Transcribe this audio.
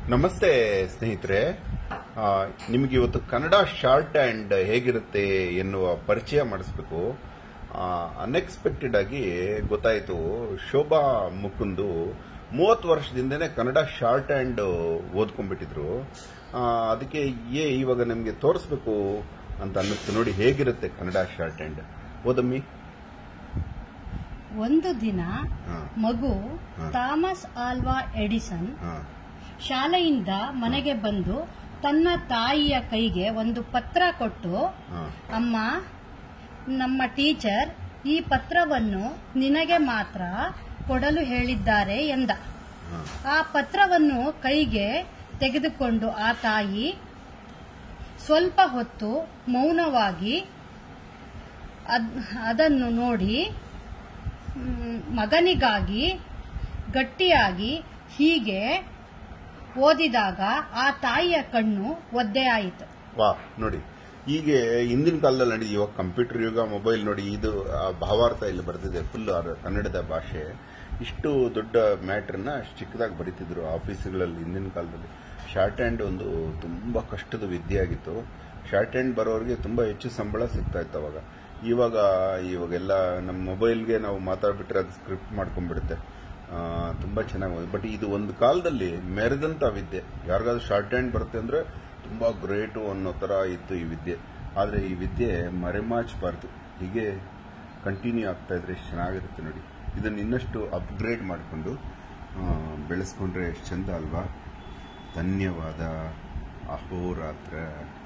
ನಮಸ್ತೆ ಸ್ನೇಹಿತರೆ ಆ, ನಿಮಗೆ ಇವತ್ತು ಕನ್ನಡ ಶಾರ್ಟ್ ಆ್ಯಂಡ್ ಹೇಗಿರುತ್ತೆ ಎನ್ನುವ ಪರಿಚಯ ಮಾಡಿಸ್ಬೇಕು ಅನ್ಎಕ್ಸ್ಪೆಕ್ಟೆಡ್ ಆಗಿ ಗೊತ್ತಾಯಿತು ಶೋಭಾ ಮುಕುಂದು ಮೂವತ್ತು ವರ್ಷದಿಂದನೇ ಕನ್ನಡ ಶಾರ್ಟ್ ಆ್ಯಂಡ್ ಓದ್ಕೊಂಡ್ಬಿಟ್ಟಿದ್ರು ಆ, ಅದಕ್ಕೆ ಏ ಇವಾಗ ನಮಗೆ ತೋರಿಸ್ಬೇಕು ಅಂತ ಅನ್ನಿಸ್ತು ನೋಡಿ ಹೇಗಿರುತ್ತೆ ಕನ್ನಡ ಶಾರ್ಟ್ ಆ್ಯಂಡ್ ಓದಮ್ಮಿ ಒಂದು ದಿನ ಹಾ. ಮಗು ಹಾ. ಥಾಮಸ್ ಆಲ್ವಾ ಎಡಿಸನ್ ಹಾ, ಶಾಲೆಯಿಂದ ಮನೆಗೆ ಬಂದು ತನ್ನ ತಾಯಿಯ ಕೈಗೆ ಒಂದು ಪತ್ರ ಕೊಟ್ಟು ಹಾ, ಅಮ್ಮ ನಮ್ಮ ಟೀಚರ್ ಈ ಪತ್ರವನ್ನು ನಿನಗೆ ಮಾತ್ರ ಕೊಡಲು ಹೇಳಿದ್ದಾರೆ ಎಂದ ಹಾ. ಆ ಪತ್ರವನ್ನು ಕೈಗೆ ತೆಗೆದುಕೊಂಡು ಆ ತಾಯಿ ಸ್ವಲ್ಪ ಹೊತ್ತು ಮೌನವಾಗಿ ಅದ್- ಅದನ್ನು ನೋಡಿ ಮ್, ಮಗನಿಗಾಗಿ ಗಟ್ಟಿಯಾಗಿ ಹೀಗೆ ಓದಿದಾಗ ಆ ತಾಯಿಯ ಕಣ್ಣು ಒದ್ದೆಯಾಯಿತು ವಾ ನೋಡಿ ಹೀಗೆ ಹಿಂದಿನ ಕಾಲದಲ್ಲಿ ನಡಿ ಇವಾಗ ಕಂಪ್ಯೂಟರ್ ಯುಗ ಮೊಬೈಲ್ ನೋಡಿ ಇದು ಆ ಭಾವಾರ್ಥ ಇಲ್ಲಿ ಬರ್ತಿದೆ ಫುಲ್ ಕನ್ನಡದ ಭಾಷೆ ಇಷ್ಟು ದೊಡ್ಡ ಮ್ಯಾಟ್ರನ್ನ ಅಷ್ಟು ಚಿಕ್ಕದಾಗಿ ಬರೀತಿದ್ರು ಆಫೀಸ್ಗಳಲ್ಲಿ ಹಿಂದಿನ ಕಾಲದಲ್ಲಿ ಶಾರ್ಟ್ ಹ್ಯಾಂಡ್ ಒಂದು ತುಂಬಾ ಕಷ್ಟದ ವಿದ್ಯೆ ಆಗಿತ್ತು ಶಾರ್ಟ್ ಹ್ಯಾಂಡ್ ಬರೋರಿಗೆ ತುಂಬಾ ಹೆಚ್ಚು ಸಂಬಳ ಸಿಗ್ತಾ ಇತ್ತು ಅವಾಗ ಇವಾಗ ಇವಾಗೆಲ್ಲ ನಮ್ಮ ಮೊಬೈಲ್ಗೆ ನಾವು ಮಾತಾಡ್ಬಿಟ್ರೆ ಅದು ಸ್ಕ್ರಿಪ್ಟ್ ಮಾಡ್ಕೊಂಡ್ಬಿಡುತ್ತೆ ಆ, ತುಂಬಾ ಚೆನ್ನಾಗಿ ಬಟ್ ಇದು ಒಂದು ಕಾಲದಲ್ಲಿ ಮೆರೆದಂತ ವಿದ್ಯೆ ಯಾರಿಗಾದ್ರೂ ಶಾರ್ಟ್ ಹ್ಯಾಂಡ್ ಬರುತ್ತೆ ಅಂದ್ರೆ ತುಂಬಾ ಗ್ರೇಟು ಅನ್ನೋ ತರ ಇತ್ತು ಈ ವಿದ್ಯೆ ಆದ್ರೆ ಈ ವಿದ್ಯೆ ಮರೆಮಾಚಬಾರ್ದು ಹೀಗೆ ಕಂಟಿನ್ಯೂ ಆಗ್ತಾ ಇದ್ರೆ ಎಷ್ಟು ಚೆನ್ನಾಗಿರುತ್ತೆ ನೋಡಿ ಇದನ್ನ ಇನ್ನಷ್ಟು ಅಪ್ಗ್ರೇಡ್ ಮಾಡಿಕೊಂಡು ಬೆಳೆಸ್ಕೊಂಡ್ರೆ ಎಷ್ಟು ಚಂದ ಅಲ್ವಾ ಧನ್ಯವಾದ ಅಹೋರಾತ್ರ